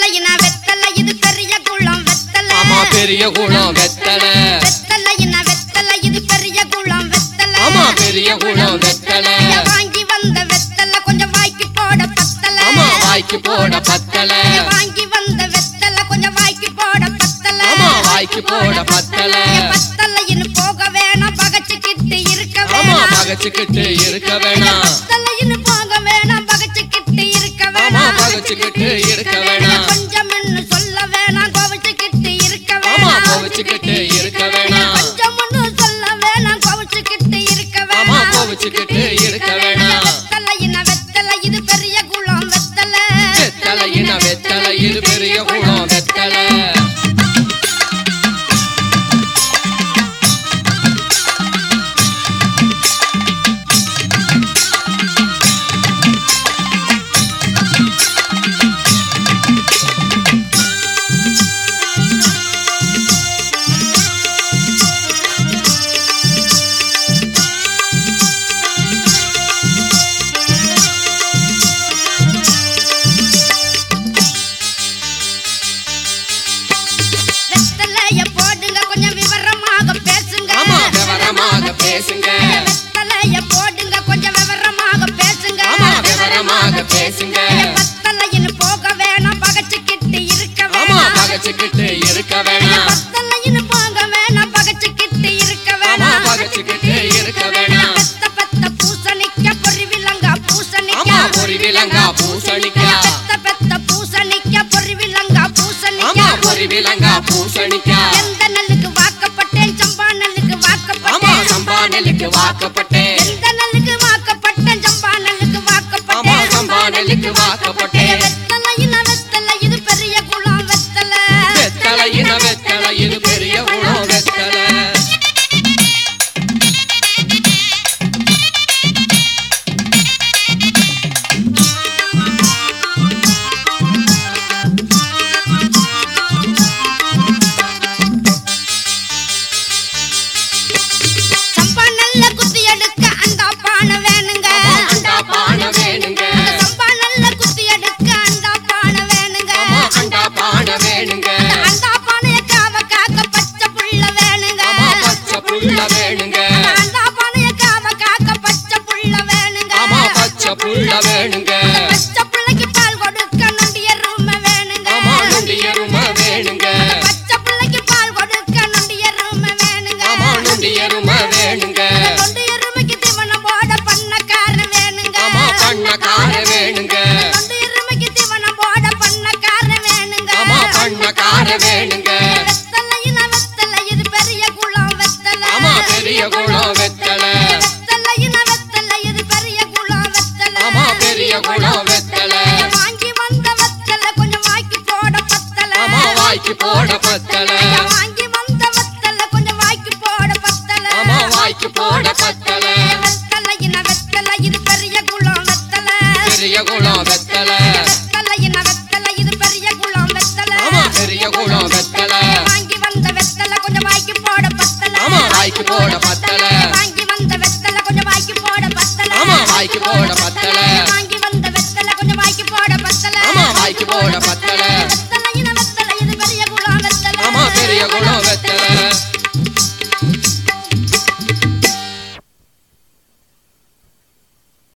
வெத்தலையினா வெத்தலை இது பெரிய குளம் வெத்தலை ஆமா பெரிய குளம் வெத்தலை வெத்தலையினா வெத்தலை இது பெரிய குளம் வெத்தலை ஆமா பெரிய குளம் வெத்தலை ஐயா, வாங்கி வந்த வெத்தலை கொஞ்சம் வாய்க்கு போட பத்தலை ஆமா வாய்க்கு போட பத்தலை ஐயா, வாங்கி வந்த வெத்தலை கொஞ்சம் வாய்க்கு போட பத்தலை ஆமா வாய்க்கு போட பத்தலை ஐயா, பத்தலைன்னு போக வேணாம் பகச்சுக்கிட்டு இருக்க ஆமா வேணாம் பகச்சுக்கிட்டு இருக்க வேணாம் பத்தலைன்னு போக வேணாம் பகச்சுக்கிட்டு இருக்க ஆமா வேணாம் பகச்சுக்கிட்டு இருக்க வேணாம் கொஞ்சம் சொல்ல வேணாம் கோவிச்சுக்கிட்டு இருக்க ஆமா வேணாம் கோவிச்சுக்கிட்டு இருக்க வேணாம் கொஞ்சம் சொல்ல வேணாம் கோவிச்சுக்கிட்டு இருக்க ஆமா வேணாம் கோவிச்சுக்கிட்டு இருக்க வேணாம் வெத்தலையின வெத்தலை இது பெரிய குளம் வெத்தலை வெத்தலையின வெத்தலை இது பெரிய குளம் வெத்தலை வெத்தலைய போடுங்க கொஞ்சம் விவரமாக பேசுங்க ஆமா விவரமாக பேசுங்க வெத்தலைய போடுங்க கொஞ்சம் விவரமாக பேசுங்க ஆமா விவரமாக பேசுங்க பத்தலையின்னு போக வேணாம் பகச்சுக்கிட்டு இருக்க ஆமா வேணாம் பகச்சுக்கிட்டு இருக்க வேணாம் பத்தலையின்னு போக வேணாம் பகச்சுக்கிட்டு இருக்க ஆமா வேணாம் பகச்சுக்கிட்டு இருக்க வேணாம் பெத்த பெத்த பூசணிக்க பொறி விலங்கா பூசணிக்க ஆமா ஒரு விலங்கா பூசணிக்கா பெத்த பெத்த பூசணிக்க பொறி விலங்கா பூசணிக்க ஆமா ஒரு விலங்கா பூசணிக்கா எந்த நெல்லுக்கு வாக்கப்பட்டேன் சம்பா நெல்லுக்கு ஆமா வாக்கப்பட்டேன் சம்பா நெல்லுக்கு வாக்கப்பட்டேன் எந்த நெல்லுக்கு வாக்கப்பட்டேன் சம்பா நெல்லுக்கு ஆமா வாக்கப்பட்டேன் சம்பா நெல்லுக்கு வாக்கப்பட்டேன் வெத்தலையின வெத்தலை இது பெரிய குளம் வெத்தலை வெத்தலையின வெத்தலை இது பெரிய குளம் வெத்தலை சம்பா நெல்ல குத்தி எடுக்க அந்த பானை வேணுங்க அண்டா பானை வேணுங்க சம்பா நெல்ல குத்தி எடுக்க அந்த பானை வேணுங்க ஆமா அண்டா பானை வேணுங்க அந்த பானைய காவ காக்க பச்சை புள்ள வேணுங்க ஆமா பச்சை புள்ள வேணுங்க அந்த பானைய காவ காக்க பச்சை புள்ள வேணுங்க ஆமா பச்சை புள்ள வேணுங்க பச்சை புள்ளைக்கு பால் கொடுக்க நொண்டிய ரூம வேணுங்க ஆமா நொண்டி எருமை வேணுங்க பச்சை புள்ளைக்கு பால் கொடுக்க நொண்டிய ரூம வேணுங்க ஆமா நொண்டி எருமை வேணுங்க நொண்டிய ரூமைக்கு தீவனம் போட பண்ணக்காரன் வேணுங்க ஆமா பண்ணக்கார வேணுங்க நொண்டிய ரூமைக்கு தீவனம் போட பண்ணக்காரன் வேணுங்க ஆமா பண்ணக்கார வேணுங்க வெத்தலையின வெத்தலை இது பெரிய குளம் வெத்தலை ஆமா பெரிய குளம் வெத்தலை வெத்தலையின வெத்தலை இது பெரிய குளம் வெத்தலை ஆமா பெரிய குளம் வெத்தலை வாங்கி வந்த வெத்தலை கொஞ்சம் வாய்க்கு போட பத்தலை ஆமா வாய்க்கு போட பத்தலை வாங்கி வந்த வெத்தலை கொஞ்சம் வாய்க்கு போட பத்தலை ஆமா வாய்க்கு போட பத்தலை வெத்தலையின வெத்தலை இது பெரிய குளம் வெத்தலை பெரிய குளம் வெத்தலை வெத்தலையின வெத்தலை இது பெரிய குளம் வெத்தலை ஆமா பெரிய குளம் வெத்தலை வாங்கி வந்த வெத்தலை கொஞ்சம் வாய்க்கு போட பத்தலை ஆமா வாய்க்கு போட பத்தலை வாங்கி வந்த வெத்தலை கொஞ்சம் வாய்க்கு போட பத்தலை ஆமா வாய்க்கு போட பத்தலை வாங்கி வந்த வெத்தலை கொஞ்சம் வாய்க்கு போட பத்தலை ஆமா வாய்க்கு போட பத்தலை